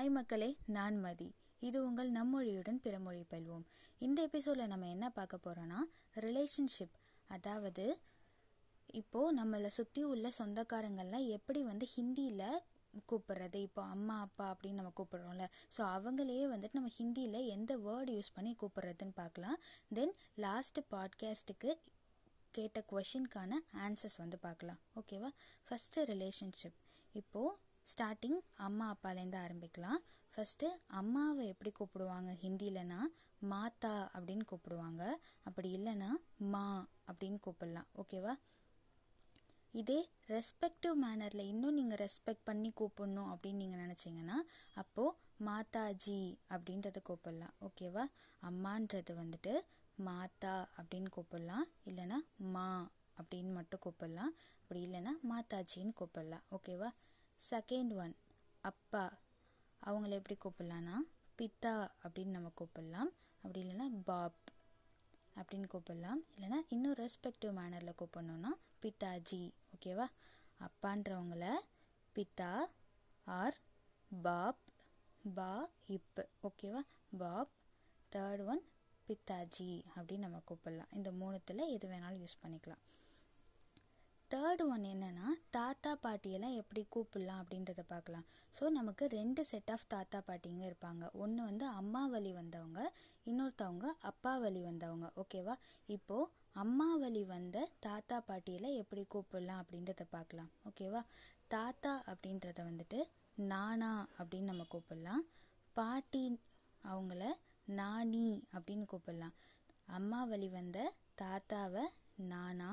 hi மக்களே நான் மதி இது உங்கள் நம்மொழியுடன் பிறமொழி பயில்வோம் இந்த எபிசோடில் நம்ம என்ன பார்க்க போகிறோன்னா ரிலேஷன்ஷிப் அதாவது இப்போது நம்மளை சுற்றி உள்ள சொந்தக்காரங்கள்லாம் எப்படி வந்து ஹிந்தியில் கூப்பிடுறது இப்போ அம்மா அப்பா அப்படின்னு நம்ம கூப்பிடுறோம்ல ஸோ அவங்களையே வந்துட்டு நம்ம ஹிந்தியில் எந்த வேர்டு யூஸ் பண்ணி கூப்பிடுறதுன்னு பார்க்கலாம் தென் லாஸ்ட் பாட்காஸ்ட்டுக்கு கேட்ட கொஷினுக்கான ஆன்சர்ஸ் வந்து பார்க்கலாம் ஓகேவா ஃபஸ்ட்டு ரிலேஷன்ஷிப் இப்போது ஸ்டார்டிங் அம்மா அப்பாலேருந்து ஆரம்பிக்கலாம் ஃபஸ்ட்டு அம்மாவை எப்படி கூப்பிடுவாங்க ஹிந்திலனா மாதா அப்படின்னு கூப்பிடுவாங்க அப்படி இல்லைன்னா மா அப்படின்னு கூப்பிடலாம் ஓகேவா இதே ரெஸ்பெக்டிவ் மேனரில் இன்னும் நீங்கள் ரெஸ்பெக்ட் பண்ணி கூப்பிடணும் அப்படின்னு நீங்கள் நினச்சிங்கன்னா அப்போது மாதாஜி அப்படின்றத கூப்பிடலாம் ஓகேவா அம்மான்றது வந்துட்டு மாதா அப்படின்னு கூப்பிடலாம் இல்லைன்னா மா அப்படின்னு மட்டும் கூப்பிடலாம் அப்படி இல்லைன்னா மாதாஜின்னு கூப்பிடலாம் ஓகேவா செகண்ட் ஒன் அப்பா அவங்கள எப்படி கூப்பிடலான்னா பித்தா அப்படின்னு நம்ம கூப்பிடலாம் அப்படி இல்லைன்னா பாப் அப்படின்னு கூப்பிடலாம் இல்லைன்னா இன்னும் ரெஸ்பெக்டிவ் மேனரில் கூப்பிடணுன்னா பித்தாஜி ஓகேவா அப்பான்றவங்கள பித்தா ஆர் பாப் பா இப் ஓகேவா பாப் தேர்ட் ஒன் பித்தாஜி அப்படின்னு நம்ம கூப்பிடலாம் இந்த மூணுத்தில் எது வேணாலும் யூஸ் பண்ணிக்கலாம் தேர்டு ஒன் என்னென்னா தாத்தா பாட்டியெல்லாம் எப்படி கூப்பிடலாம் அப்படின்றத பார்க்கலாம் ஸோ நமக்கு ரெண்டு செட் ஆஃப் தாத்தா பாட்டிங்க இருப்பாங்க ஒன்று வந்து அம்மா வழி வந்தவங்க இன்னொருத்தவங்க அப்பா வழி வந்தவங்க ஓகேவா இப்போது அம்மா வழி வந்த தாத்தா பாட்டியில் எப்படி கூப்பிடலாம் அப்படின்றத பார்க்கலாம் ஓகேவா தாத்தா அப்படின்றத வந்துட்டு நானா அப்படின்னு நம்ம கூப்பிடலாம் பாட்டி அவங்கள நானி அப்படின்னு கூப்பிடலாம் அம்மா வழி வந்த தாத்தாவை நானா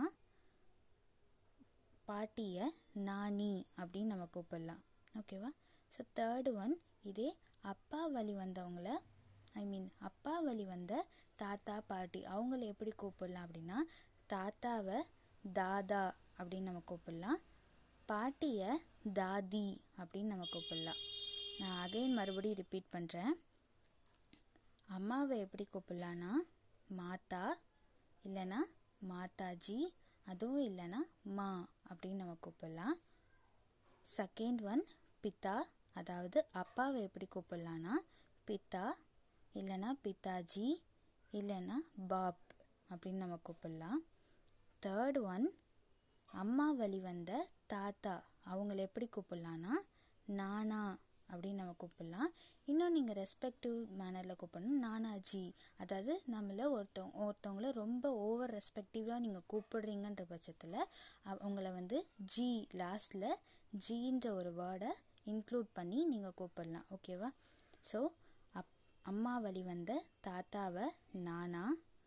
பாட்டியை நானி அப்படின்னு நம்ம கூப்பிடலாம் ஓகேவா ஸோ தேர்டு ஒன் இதே அப்பா வழி வந்தவங்கள ஐ மீன் அப்பா வழி வந்த தாத்தா பாட்டி அவங்கள எப்படி கூப்பிடலாம் அப்படின்னா தாத்தாவை தாதா அப்படின்னு நம்ம கூப்பிடலாம் பாட்டியை தாதி அப்படின்னு நம்ம கூப்பிடலாம் நான் அகைன் மறுபடியும் ரிப்பீட் பண்ணுறேன் அம்மாவை எப்படி கூப்பிடலான்னா மாதா இல்லைன்னா மாதாஜி அதுவும் இல்லைன்னா மா அப்படின்னு நம்ம கூப்பிடலாம் செகண்ட் ஒன் பித்தா அதாவது அப்பாவை எப்படி கூப்பிடலான்னா பித்தா இல்லைன்னா பித்தாஜி இல்லைன்னா பாப் அப்படின்னு நம்ம கூப்பிடலாம் தேர்ட் ஒன் அம்மா வழி வந்த தாத்தா அவங்கள எப்படி கூப்பிடலான்னா நானா அப்படின்னு நம்ம கூப்பிடலாம் இன்னும் நீங்கள் ரெஸ்பெக்டிவ் மேனரில் கூப்பிடணும் நானாஜி அதாவது நம்மளை ஒருத்தவங்க ஒருத்தவங்கள ரொம்ப ஓவர் ரெஸ்பெக்டிவாக நீங்கள் கூப்பிடுறீங்கன்ற பட்சத்தில் அவங்கள வந்து ஜி லாஸ்டில் ஜின்ற ஒரு வேர்டை இன்க்ளூட் பண்ணி நீங்கள் கூப்பிடலாம் ஓகேவா ஸோ அப் அம்மா வழி வந்த தாத்தாவை நானா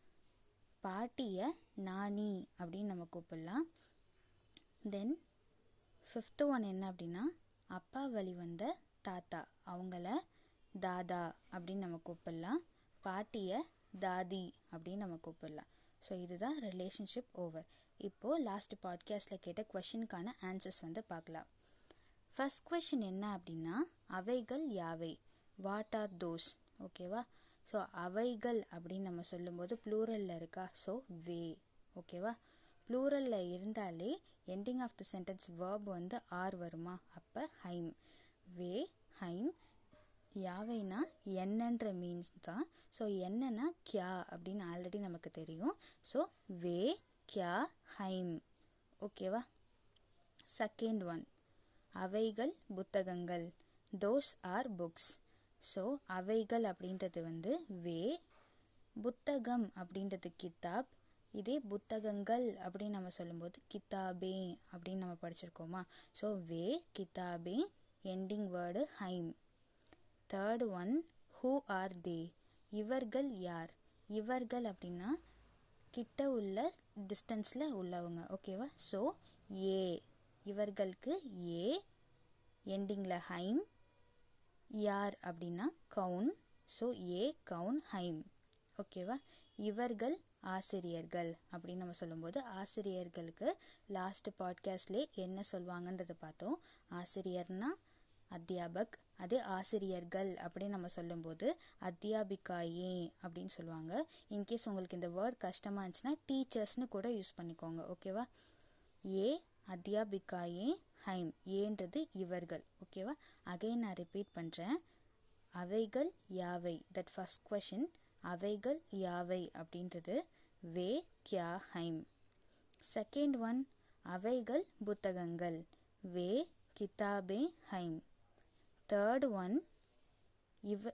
பாட்டியை நானி அப்படின்னு நம்ம கூப்பிடலாம் தென் ஃபிஃப்த்து ஒன் என்ன அப்படின்னா அப்பா வழி வந்த தாத்தா அவங்கள தாதா அப்படின்னு நம்ம கூப்பிடலாம் பாட்டியை தாதி அப்படின்னு நம்ம கூப்பிடலாம் ஸோ இதுதான் ரிலேஷன்ஷிப் ஓவர் இப்போது லாஸ்ட் பாட்காஸ்டில் கேட்ட கொஷினுக்கான ஆன்சர்ஸ் வந்து பார்க்கலாம் ஃபஸ்ட் கொஷின் என்ன அப்படின்னா அவைகள் யாவை வாட் ஆர் தோஸ் ஓகேவா ஸோ அவைகள் அப்படின்னு நம்ம சொல்லும்போது ப்ளூரலில் இருக்கா ஸோ வே ஓகேவா ப்ளூரலில் இருந்தாலே ending of the sentence verb வந்து ஆர் வருமா அப்போ ஹைம் வே ஹைம் யாவைனா என்னன்ற மீன்ஸ் தான் ஸோ என்னன்னா கியா அப்படின்னு ஆல்ரெடி நமக்கு தெரியும் ஸோ வே கியா ஹைம் ஓகேவா செகண்ட் ஒன் அவைகள் புத்தகங்கள் தோஸ் ஆர் புக்ஸ் ஸோ அவைகள் அப்படின்றது வந்து வே புத்தகம் அப்படின்றது கித்தாப் இதே புத்தகங்கள் அப்படின்னு நம்ம சொல்லும்போது கித்தாபே அப்படின்னு நம்ம படிச்சிருக்கோமா ஸோ வே கித்தாபே எண்டிங் வேர்டு ஹைம் third one who are they இவர்கள் யார் இவர்கள் அப்படின்னா கிட்ட உள்ள டிஸ்டன்ஸில் உள்ளவங்க ஓகேவா ஸோ ஏ இவர்களுக்கு ஏ எண்டிங்கில் ஹைம் யார் அப்படின்னா கவுன் ஸோ ஏ கவுன் ஹைம் ஓகேவா இவர்கள் ஆசிரியர்கள் அப்படின்னு நம்ம சொல்லும்போது ஆசிரியர்களுக்கு லாஸ்ட் பாட்காஸ்ட்லேயே என்ன சொல்லுவாங்கன்றதை பார்த்தோம் ஆசிரியர்னா அத்தியாபக் அதே ஆசிரியர்கள் அப்படின்னு நம்ம சொல்லும்போது அத்தியாபிகாயே அப்படின்னு சொல்லுவாங்க இன்கேஸ் உங்களுக்கு இந்த வேர்ட் கஷ்டமாக இருந்துச்சுன்னா டீச்சர்ஸ்னு கூட யூஸ் பண்ணிக்கோங்க ஓகேவா ஏ அத்தியாபிகாயே ஹைம் ஏன்றது இவர்கள் ஓகேவா அகைன் நான் ரிப்பீட் பண்ணுறேன் அவைகள் யாவை தட் ஃபஸ்ட் கொஷின் அவைகள் யாவை அப்படின்றது வே கியா ஹைம் செகண்ட் ஒன் அவைகள் புத்தகங்கள் வே கிதாபே ஹைம் தேர்ட் ஒன் இவ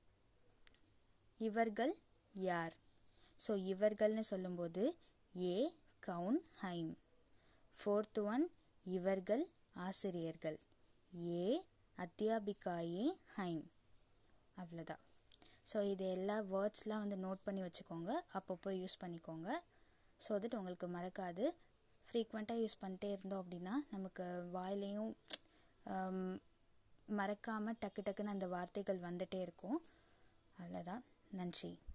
இவர்கள் யார் ஸோ இவர்கள்னு சொல்லும்போது ஏ கவுன் ஹைம் ஃபோர்த் ஒன் இவர்கள் ஆசிரியர்கள் ஏ அத்தியாபிகாயே ஹைம் அவ்வளோதான் ஸோ இது எல்லா வேர்ட்ஸ்லாம் வந்து நோட் பண்ணி வச்சுக்கோங்க அப்பப்போ யூஸ் பண்ணிக்கோங்க ஸோ தட் உங்களுக்கு மறக்காது ஃப்ரீக்வெண்ட்டாக யூஸ் பண்ணிட்டே இருந்தோம் அப்படின்னா நமக்கு வாயிலையும் மறக்காமல் டக்கு டக்குன்னு அந்த வார்த்தைகள் வந்துட்டே இருக்கும் அவ்வளோதான் நன்றி